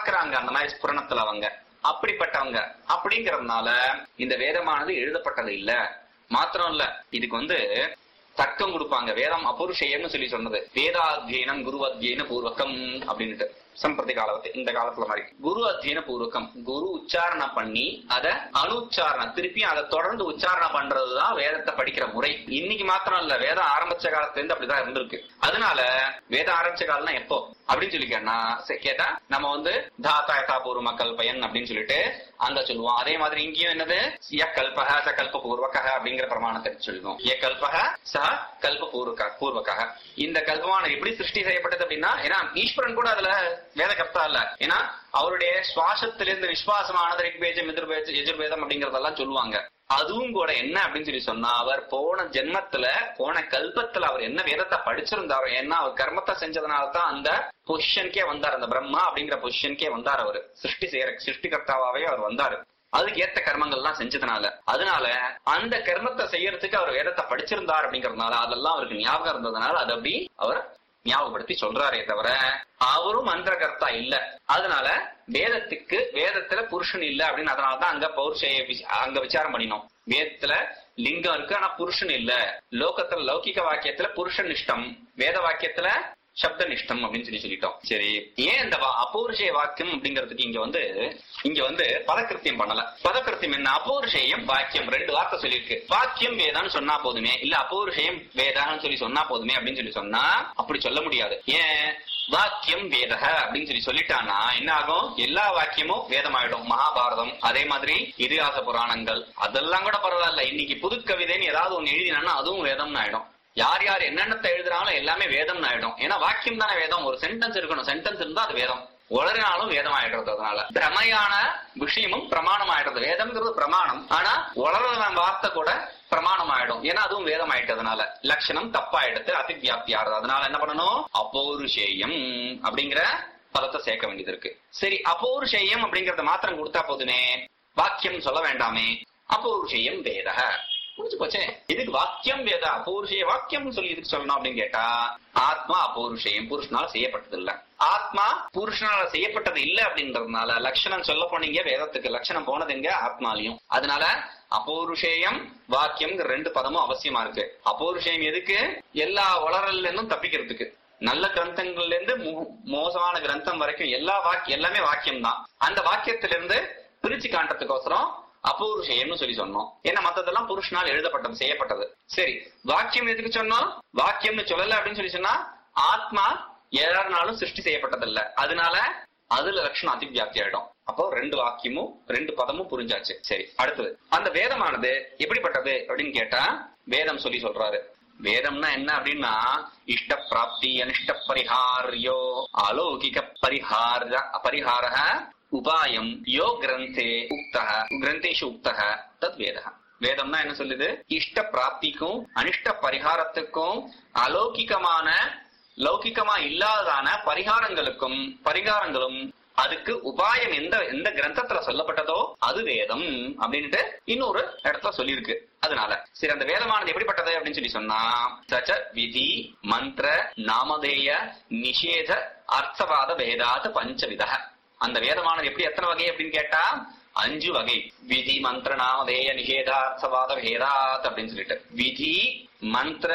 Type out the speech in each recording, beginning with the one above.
பாக்குறாங்க அந்த மாதிரி ஸ்புரணத்துல அவங்க அப்படிப்பட்டவங்க அப்படிங்கறதுனால இந்த வேதமானது எழுதப்பட்டது இல்ல மாத்திரம் இல்ல இதுக்கு வந்து தர்க்கம் கொடுப்பாங்க வேதம் அபுருஷயம்னு சொல்லி சொன்னது வேதாத்தியனம் குரு அத்தியன பூர்வகம் அப்படின்ட்டு சம்பிரதி காலத்து இந்த காலத்துல மாதிரி குரு அத்தியன பூர்வகம் குரு உச்சாரணம் பண்ணி அத அனுச்சாரணம் திருப்பி அதை தொடர்ந்து உச்சாரணம் பண்றதுதான் வேதத்தை படிக்கிற முறை இன்னைக்கு மாத்திரம் இல்ல வேதம் ஆரம்பிச்ச காலத்துல இருந்து அப்படிதான் இருந்திருக்கு அதனால வேதம் ஆரம்பிச்ச காலம்னா எப்போ அப்படின்னு சொல்லி கேட்டா சரி, கேட்டா நம்ம வந்து தாத்தா யதா பூர்வ கல்பயன் அப்படின்னு சொல்லிட்டு அங்க சொல்லுவோம் அதே மாதிரி இங்கேயும் என்னது ய கல்பக ச கல்ப பூர்வக அப்படிங்கிற பிரமாணத்தை சொல்லுவோம் ய கல்பக ச கல்ப பூர்வக பூர்வக இந்த கல்பமானது எப்படி சிருஷ்டி செய்யப்பட்டது அப்படின்னா ஏன்னா ஈஸ்வரன் கூட அதுல வேத கர்த்தா இல்ல ஏன்னா அவருடைய சுவாசத்திலிருந்து விஸ்வாசமானது ரிக்வேஜம் எதிர்வேஜம் எதிர்வேதம் அப்படிங்கறதெல்லாம் சொல்லுவாங்க அதுவும் கூட என்ன அப்படின்னு சொல்லி சொன்னா அவர் போன ஜென்மத்துல போன கல்பத்துல அவர் என்ன வேதத்தை படிச்சிருந்தாரோ ஏன்னா அவர் கர்மத்தை செஞ்சதுனால தான் அந்த பொசிஷனுக்கே வந்தார் அந்த பிரம்மா அப்படிங்கிற பொசிஷனுக்கே வந்தார் அவர் சிருஷ்டி செய்யற சிருஷ்டிகர்த்தாவே அவர் வந்தாரு அதுக்கு ஏத்த கர்மங்கள்லாம் செஞ்சதுனால அதனால அந்த கர்மத்தை செய்யறதுக்கு அவர் வேதத்தை படிச்சிருந்தார் அப்படிங்கறதுனால அதெல்லாம் அவருக்கு ஞாபகம் இருந்ததுனால அது அப்படி அவர் ஞாபகப்படுத்தி சொல்றாரே தவிர அவரும் மந்திரகர்த்தா இல்ல அதனால வேதத்துக்கு வேதத்துல புருஷன் இல்ல அப்படின்னு அதனாலதான் அங்க பௌர்ஷய வி- அங்க விசாரம் பண்ணினோம் வேதத்துல லிங்கம் இருக்கு ஆனா புருஷன் இல்ல லோகத்துல லௌகிக வாக்கியத்துல புருஷன் நிஷ்டம் வேத வாக்கியத்துல சப்த நிஷ்டம் அப்படின்னு சொல்லி சொல்லிட்டோம் சரி ஏன் இந்த வா- அபௌருஷய வாக்கியம் அப்படிங்கிறதுக்கு இங்க வந்து இங்க வந்து பதக்கிருத்தியம் பண்ணல பதக்கிருத்தியம் என்ன அபௌருஷேயம் வாக்கியம் ரெண்டு வார்த்தை சொல்லியிருக்கு வாக்கியம் வேதான்னு சொன்னா போதுமே இல்ல அபௌருஷேயம் வேதான்னு சொல்லி சொன்னா போதுமே அப்படின்னு சொல்லி சொன்னா அப்படி சொல்ல முடியாது ஏன் வாக்கியம் வேதக அப்படின்னு சொல்லி சொல்லிட்டானா என்ன ஆகும் எல்லா வாக்கியமும் வேதமாயிடும் மகாபாரதம் அதே மாதிரி இதிகாச புராணங்கள் அதெல்லாம் கூட பரவாயில்ல இன்னைக்கு புது கவிதைன்னு ஏதாவது ஒண்ணு எழுதினா அதுவும் வேதம்னு ஆயிடும் யார் யார் என்னென்னத்தை எழுதுறாங்களோ எல்லாமே வேதம்னு ஆயிடும் ஏன்னா வாக்கியம் தானே வேதம் ஒரு சென்டென்ஸ் இருக்கணும் சென்டென்ஸ் இருந்தா அது வேதம் உளறினாலும் வேதம் ஆயிடுறது அதனால பிரமையான விஷயமும் பிரமாணம் ஆயிடுறது வேதம்ங்கிறது பிரமாணம் ஆனா உளற வார்த்தை கூட பிரமாணம் ஆயிடும் ஏன்னா அதுவும் வேதம் ஆயிட்டதுனால லட்சணம் தப்பாயிடுது அதிவியாப்தி ஆறுது அதனால என்ன பண்ணணும் அப்பௌருஷேயம் அப்படிங்கிற பதத்தை சேர்க்க வேண்டியது இருக்கு சரி அப்பௌருஷேயம் அப்படிங்கறத மாத்திரம் கொடுத்தா போதுமே வாக்கியம் சொல்ல வேண்டாமே அப்பௌருஷேயம் வேதக புரிஞ்சு போச்சே இதுக்கு வாக்கியம் வேத அபௌருஷய வாக்கியம் சொல்லி இதுக்கு சொல்லணும் அப்படின்னு கேட்டா ஆத்மா அபௌருஷயம் புருஷனால செய்யப்பட்டது இல்ல ஆத்மா புருஷனால செய்யப்பட்டது இல்ல அப்படின்றதுனால லட்சணம் சொல்ல போனீங்க வேதத்துக்கு லட்சணம் போனது எங்க ஆத்மாலையும் அதனால அபௌருஷேயம் வாக்கியம் ரெண்டு பதமும் அவசியமா இருக்கு அபௌருஷேயம் எதுக்கு எல்லா உளறல்ல இருந்தும் தப்பிக்கிறதுக்கு நல்ல கிரந்தங்கள்ல இருந்து மோ- மோசமான கிரந்தம் வரைக்கும் எல்லா வாக்கியம் எல்லாமே வாக்கியம் தான் அந்த வாக்கியத்திலிருந்து பிரிச்சு காட்டுறதுக்கோசரம் அபௌருஷயம்னு சொல்லி சொன்னோம் ஏன்னா மத்ததெல்லாம் புருஷனால் எழுதப்பட்டது செய்யப்பட்டது சரி வாக்கியம் எதுக்கு சொன்னோம் வாக்கியம்னு சொல்லல அப்படின்னு சொல்லி சொன்னா ஆத்மா எல்லாருனாலும் சிருஷ்டி செய்யப்பட்டதில்ல அதனால அதுல லட்சணம் அதிவியாப்தி ஆயிடும் அப்போ ரெண்டு வாக்கியமும் ரெண்டு பதமும் புரிஞ்சாச்சு சரி அடுத்தது அந்த வேதமானது எப்படிப்பட்டது அப்படின்னு கேட்டா வேதம் சொல்லி சொல்றாரு வேதம்னா என்ன அப்படின்னா இஷ்ட பிராப்தி அனிஷ்ட பரிஹாரியோ அலௌகிக பரிஹார பரிஹார உபாயம் யோ கிரந்தே உக்தः கிரந்தேஷு உக்தः தத் வேதः வேதம்னா என்ன சொல்லுது இஷ்ட பிராப்திக்கும் அனிஷ்ட பரிகாரத்துக்கும் அலௌகிகமான லௌகிகமா இல்லாததான பரிகாரங்களுக்கும் பரிகாரங்களும் அதுக்கு உபாயம் எந்த எந்த கிரந்தத்துல சொல்லப்பட்டதோ அது வேதம் அப்படின்ட்டு இன்னொரு இடத்துல சொல்லியிருக்கு அதனால சரி அந்த வேதமானது எப்படிப்பட்டது அப்படின்னு சொல்லி சொன்னா சச்ச விதி மந்திர நாமதேய நிஷேத அர்த்தவாத பேதாத் பஞ்சவித அந்த வேதமானது எப்படி எத்தனை வகை அப்படின்னு கேட்டா அஞ்சு வகை விதி மந்திர நாமதேய நிஷேதார்த்தவாத பேதாத் அப்படின்னு சொல்லிட்டு விதி மந்திர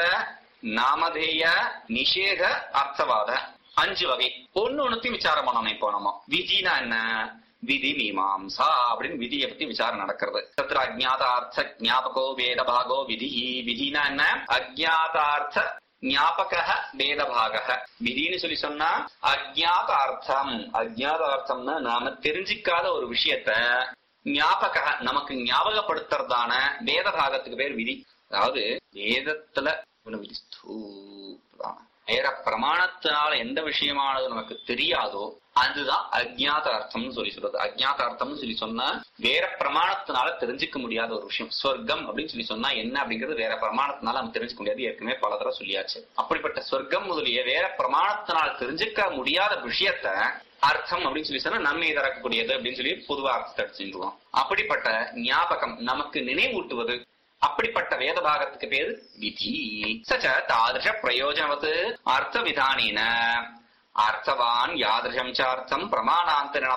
நாமதேய நிஷேத அர்த்தவாத அஞ்சு வகை ஒண்ணு ஒண்ணுத்தையும் விசாரம் பண்ணணும் இப்போ நம்ம விதினா என்ன விதி மீமாம்சா அப்படின்னு விதியை பத்தி விசாரம் நடக்கிறது தத்திர அஜாதார்த்த ஞாபகோ வேத பாகோ விதி விதினா என்ன அஜாதார்த்த ஞாபக வேதபாக விதின்னு சொல்லி சொன்னா அஜாத அர்த்தம் அஜாத அர்த்தம்னா நாம தெரிஞ்சிக்காத ஒரு விஷயத்த ஞாபக நமக்கு ஞாபகப்படுத்துறதான வேத பாகத்துக்கு பேர் விதி அதாவது வேதத்துல ஒரு விதி ஸ்தூலம். வேற பிரமாணத்தினால எந்த விஷயமானது நமக்கு தெரியாதோ அதுதான் அஜ்ஞாத அர்த்தம்னு சொல்லி சொல்றது அஜ்ஞாத அர்த்தம்னு சொல்லி சொன்னா வேற பிரமாணத்தினால தெரிஞ்சுக்க முடியாத ஒரு விஷயம் சொர்க்கம் அப்படின்னு சொல்லி சொன்னா என்ன அப்படிங்கிறது வேற பிரமாணத்தினால நம்ம தெரிஞ்சுக்க முடியாது ஏற்கனவே பல தடவை சொல்லியாச்சு அப்படிப்பட்ட சொர்க்கம் முதலிய வேற பிரமாணத்தினால தெரிஞ்சுக்க முடியாத விஷயத்த அர்த்தம் அப்படின்னு சொல்லி சொன்னா நன்மை தரக்கூடியது அப்படின்னு சொல்லி பொதுவா அர்த்தத்தை எடுத்துருவோம் அப்படிப்பட்ட ஞாபகம் நமக்கு நினைவூட்டுவது அப்படிப்பட்ட வேத பாகத்துக்கு பேரு விதி சச்ச தாதிருஷ பிரயோஜனவத் அர்த்த விதானேன அர்த்தவான் யாதிருஷம் சார்த்தம் பிரமாணாந்தரிண